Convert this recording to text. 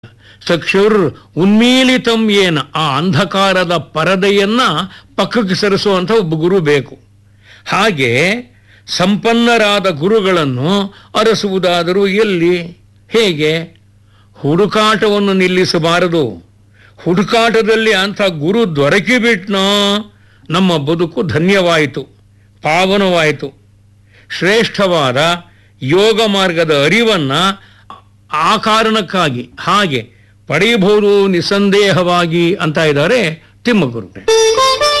ಚಕ್ಷುರ್ ಉನ್ಮೀಲಿತಂ ಏನ ಆ ಅಂಧಕಾರದ ಪರದೆಯನ್ನ ಪಕ್ಕಕ್ಕೆ ಸರಿಸುವಂಥ ಒಬ್ಬ ಗುರು ಬೇಕು ಹಾಗೆ ಸಂಪನ್ನರಾದ ಗುರುಗಳನ್ನು ಅರಸುವುದಾದರೂ ಎಲ್ಲಿ ಹೇಗೆ ಹುಡುಕಾಟವನ್ನು ನಿಲ್ಲಿಸಬಾರದು ಹುಡುಕಾಟದಲ್ಲಿ ಅಂಥ ಗುರು ದೊರಕಿಬಿಟ್ನೋ ನಮ್ಮ ಬದುಕು ಧನ್ಯವಾಯಿತು ಪಾವನವಾಯಿತು ಶ್ರೇಷ್ಠವಾದ ಯೋಗ ಮಾರ್ಗದ ಅರಿವನ್ನ ಆ ಕಾರಣಕ್ಕಾಗಿ ಹಾಗೆ ಪಡೆಯಬಹುದು ನಿಸ್ಸಂದೇಹವಾಗಿ ಅಂತ ಇದ್ದಾರೆ ತಿಮ್ಮಗುರು